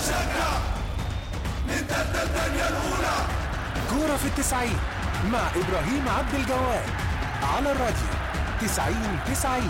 كورة في التسعين مع إبراهيم عبد الجواد على الراديو تسعين تسعين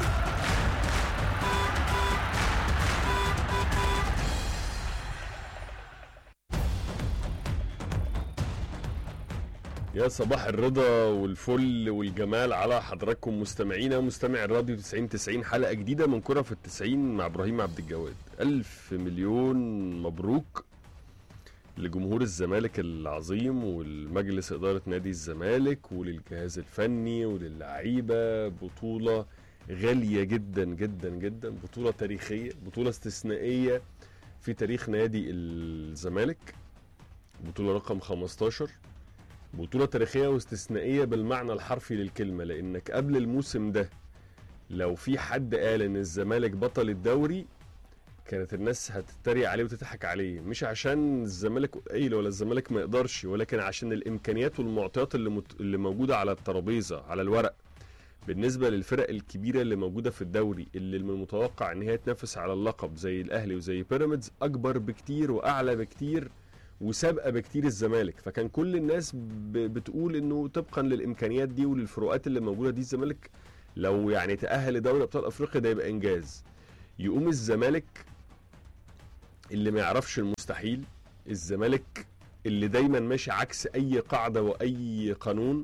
يا صباح الرضا والفل والجمال على حضراتكم مستمعينا مستمع الراديو 90 90 حلقة جديدة من كرة في التسعين مع إبراهيم عبد الجواد ألف مليون مبروك لجمهور الزمالك العظيم والمجلس إدارة نادي الزمالك وللجهاز الفني وللعيبة بطولة غالية جدا جدا جدا بطولة تاريخية بطولة استثنائية في تاريخ نادي الزمالك بطولة رقم 15 بطولة تاريخية واستثنائية بالمعنى الحرفي للكلمة لأنك قبل الموسم ده لو في حد قال إن الزمالك بطل الدوري كانت الناس هتتريق عليه وتضحك عليه مش عشان الزمالك قليل ولا الزمالك ما يقدرش ولكن عشان الإمكانيات والمعطيات اللي, مت... اللي موجودة على الترابيزة على الورق بالنسبة للفرق الكبيرة اللي موجودة في الدوري اللي من المتوقع إن هي تنافس على اللقب زي الأهلي وزي بيراميدز أكبر بكتير وأعلى بكتير وسابقه بكتير الزمالك فكان كل الناس ب- بتقول انه طبقا للامكانيات دي وللفروقات اللي موجوده دي الزمالك لو يعني تاهل لدوري ابطال افريقيا ده يبقى انجاز يقوم الزمالك اللي ما يعرفش المستحيل الزمالك اللي دايما ماشي عكس اي قاعده واي قانون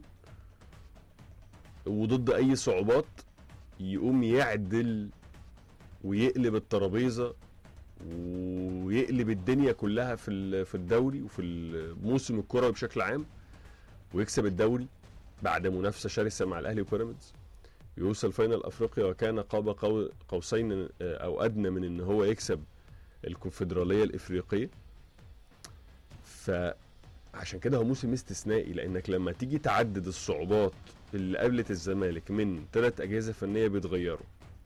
وضد اي صعوبات يقوم يعدل ويقلب الترابيزه ويقلب الدنيا كلها في ال- في الدوري وفي الموسم الكروي بشكل عام ويكسب الدوري بعد منافسه شرسه مع الاهلي وبيراميدز يوصل فاينل افريقيا وكان قاب قو- قوسين آه، او ادنى من ان هو يكسب الكونفدراليه الافريقيه فعشان كده هو موسم استثنائي لانك لما تيجي تعدد الصعوبات اللي قابلت الزمالك من ثلاث اجهزه فنيه بيتغيروا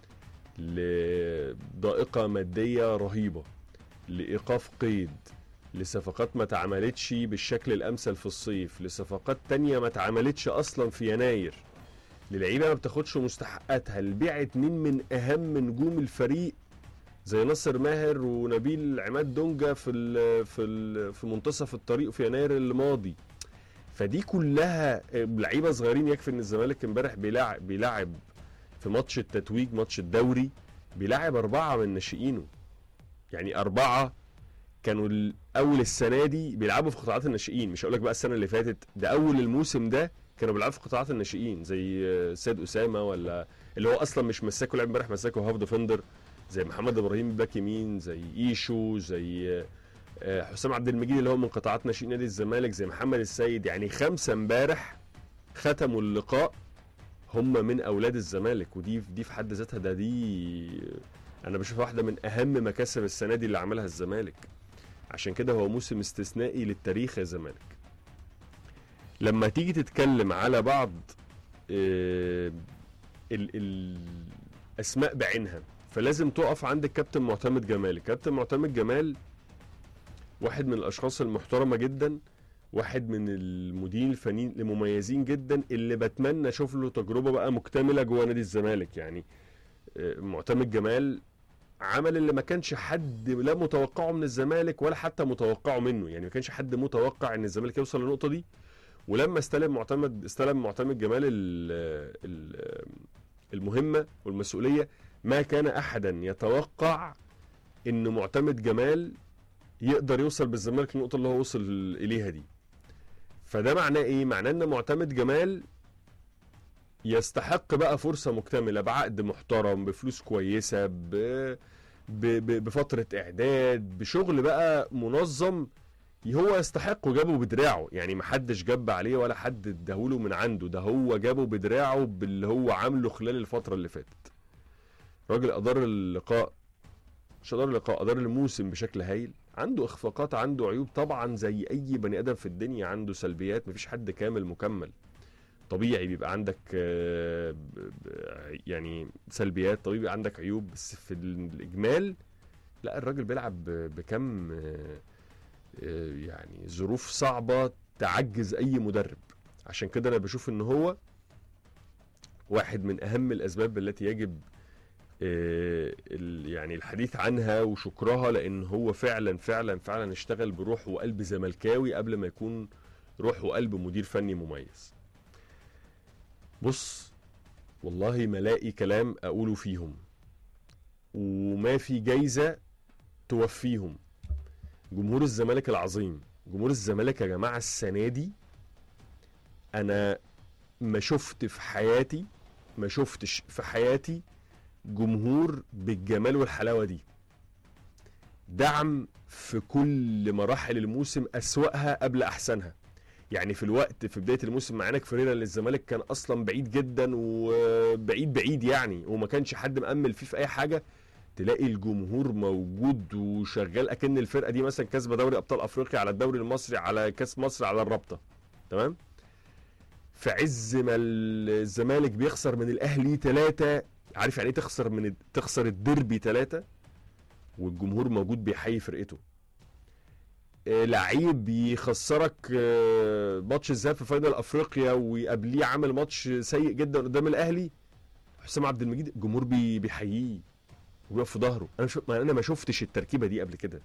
لضائقة مادية رهيبة لإيقاف قيد لصفقات ما اتعملتش بالشكل الأمثل في الصيف لصفقات تانية ما اتعملتش أصلا في يناير للعيبة ما بتاخدش مستحقاتها لبيع اتنين من أهم نجوم الفريق زي ناصر ماهر ونبيل عماد دونجا في ال في ال في منتصف الطريق في يناير الماضي فدي كلها لعيبه صغيرين يكفي ان الزمالك امبارح بيلعب بيلعب في ماتش التتويج ماتش الدوري بيلعب أربعة من ناشئينه يعني أربعة كانوا ال- أول السنة دي بيلعبوا في قطاعات الناشئين مش هقول لك بقى السنة اللي فاتت ده أول الموسم ده كانوا بيلعبوا في قطاعات الناشئين زي آه، سيد أسامة ولا اللي هو أصلا مش مساكه لعب امبارح مساكه هاف ديفندر زي محمد إبراهيم باك يمين زي إيشو زي آه، آه، حسام عبد المجيد اللي هو من قطاعات ناشئين نادي الزمالك زي محمد السيد يعني خمسة امبارح ختموا اللقاء هم من اولاد الزمالك ودي دي في حد ذاتها ده دي انا بشوفها واحده من اهم مكاسب السنه دي اللي عملها الزمالك عشان كده هو موسم استثنائي للتاريخ يا زمالك لما تيجي تتكلم على بعض آه، ال- الاسماء بعينها فلازم تقف عند الكابتن معتمد جمال الكابتن معتمد جمال واحد من الاشخاص المحترمه جدا واحد من المديرين الفنيين المميزين جدا اللي بتمنى اشوف له تجربه بقى مكتمله جوه نادي الزمالك يعني آه، معتمد جمال عمل اللي ما كانش حد لا متوقعه من الزمالك ولا حتى متوقعه منه يعني ما كانش حد متوقع ان الزمالك يوصل للنقطه دي ولما استلم معتمد استلم معتمد جمال ال- ال- المهمه والمسؤوليه ما كان احدا يتوقع ان معتمد جمال يقدر يوصل بالزمالك للنقطه اللي هو وصل اليها دي فده معناه ايه معناه ان معتمد جمال يستحق بقى فرصه مكتمله بعقد محترم بفلوس كويسه ب... ب... ب... بفتره اعداد بشغل بقى منظم هو يستحق وجابه بدراعه يعني محدش جاب عليه ولا حد اداهوله من عنده ده هو جابه بدراعه باللي هو عامله خلال الفتره اللي فاتت راجل ادار اللقاء مش ادار اللقاء ادار الموسم بشكل هايل عنده اخفاقات عنده عيوب طبعا زي اي بني ادم في الدنيا عنده سلبيات مفيش حد كامل مكمل طبيعي بيبقى عندك آه، ب- ب- يعني سلبيات طبيعي بيبقى عندك عيوب بس في الاجمال لا الراجل بيلعب ب- بكم آه، آه، يعني ظروف صعبه تعجز اي مدرب عشان كده انا بشوف ان هو واحد من اهم الاسباب التي يجب آه، ال- يعني الحديث عنها وشكرها لان هو فعلا فعلا فعلا اشتغل بروح وقلب زملكاوي قبل ما يكون روح وقلب مدير فني مميز بص والله ما لاقي كلام اقوله فيهم وما في جايزه توفيهم جمهور الزمالك العظيم جمهور الزمالك يا جماعه السنه دي انا ما شفت في حياتي ما شفتش في حياتي جمهور بالجمال والحلاوه دي دعم في كل مراحل الموسم اسواها قبل احسنها يعني في الوقت في بدايه الموسم معانا كفريرا للزمالك كان اصلا بعيد جدا وبعيد بعيد يعني وما كانش حد مأمل فيه في اي حاجه تلاقي الجمهور موجود وشغال اكن الفرقه دي مثلا كسبه دوري ابطال افريقيا على الدوري المصري على كاس مصر على الرابطه تمام في عز ما الزمالك بيخسر من الاهلي ثلاثة عارف يعني ايه تخسر من الد- تخسر الديربي ثلاثة والجمهور موجود بيحيي فرقته آه، لعيب يخسرك آه، ماتش الذهاب في فاينل افريقيا وقبليه عامل ماتش سيء جدا قدام الاهلي حسام عبد المجيد الجمهور بي- بيحييه ويقف في ظهره انا شو... ما انا ما شفتش التركيبه دي قبل كده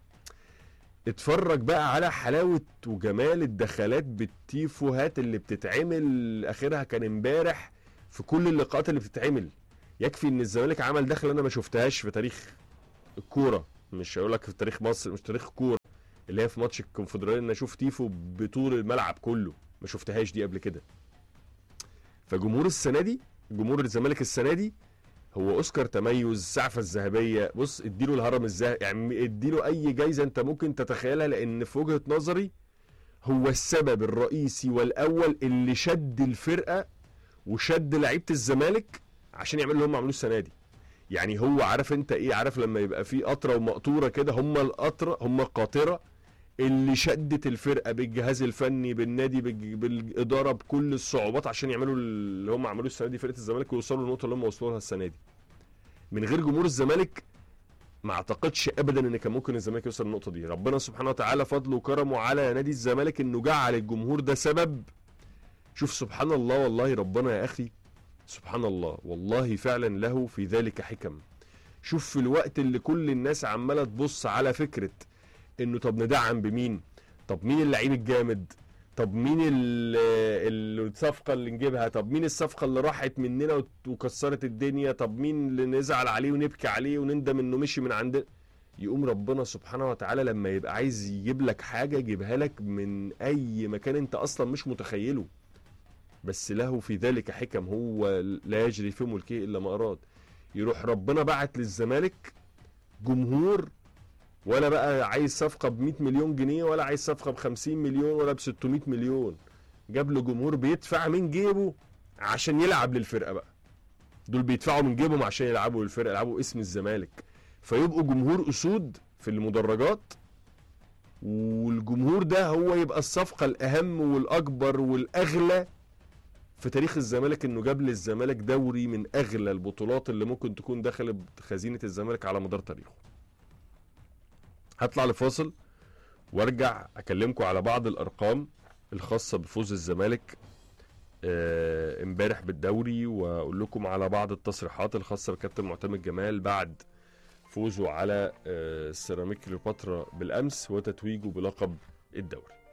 اتفرج بقى على حلاوه وجمال الدخلات بالتيفوهات اللي بتتعمل اخرها كان امبارح في كل اللقاءات اللي بتتعمل يكفي ان الزمالك عمل دخله انا ما شفتهاش في تاريخ الكوره مش هقول لك في تاريخ مصر مش تاريخ الكوره اللي هي في ماتش الكونفدراليه ان اشوف تيفو بطول الملعب كله ما شفتهاش دي قبل كده فجمهور السنه دي جمهور الزمالك السنه دي هو اوسكار تميز سعفه الذهبيه بص اديله الهرم الذهبي يعني اديله اي جايزه انت ممكن تتخيلها لان في وجهه نظري هو السبب الرئيسي والاول اللي شد الفرقه وشد لعيبه الزمالك عشان يعملوا اللي هم عملوه السنه دي يعني هو عارف انت ايه عارف لما يبقى في قطره ومقطوره كده هم القطره هم القاطره اللي شدت الفرقه بالجهاز الفني بالنادي بالج- بالاداره بكل الصعوبات عشان يعملوا اللي هم عملوه السنه دي فرقه الزمالك ويوصلوا للنقطه اللي هم وصلوا لها السنه دي من غير جمهور الزمالك ما اعتقدش ابدا ان كان ممكن الزمالك يوصل للنقطه دي ربنا سبحانه وتعالى فضله وكرمه على نادي الزمالك انه جعل الجمهور ده سبب شوف سبحان الله والله ربنا يا اخي سبحان الله والله فعلا له في ذلك حكم شوف في الوقت اللي كل الناس عماله تبص على فكره انه طب ندعم بمين طب مين اللعيب الجامد طب مين ال- ال- الصفقه اللي نجيبها طب مين الصفقه اللي راحت مننا وت- وكسرت الدنيا طب مين اللي نزعل عليه ونبكي عليه ونندم انه مشي من عندنا يقوم ربنا سبحانه وتعالى لما يبقى عايز يجيب لك حاجه يجيبها لك من اي مكان انت اصلا مش متخيله بس له في ذلك حكم هو لا يجري في ملكه الا ما اراد يروح ربنا بعت للزمالك جمهور ولا بقى عايز صفقه ب 100 مليون جنيه ولا عايز صفقه ب 50 مليون ولا ب 600 مليون جاب له جمهور بيدفع من جيبه عشان يلعب للفرقه بقى دول بيدفعوا من جيبهم عشان يلعبوا للفرقه يلعبوا اسم الزمالك فيبقوا جمهور اسود في المدرجات والجمهور ده هو يبقى الصفقه الاهم والاكبر والاغلى في تاريخ الزمالك انه جاب للزمالك دوري من اغلى البطولات اللي ممكن تكون دخلت خزينه الزمالك على مدار تاريخه هطلع لفاصل وارجع اكلمكم على بعض الارقام الخاصه بفوز الزمالك آه، امبارح بالدوري واقول لكم على بعض التصريحات الخاصه بكابتن معتمد جمال بعد فوزه على آه، سيراميك كليوباترا بالامس وتتويجه بلقب الدوري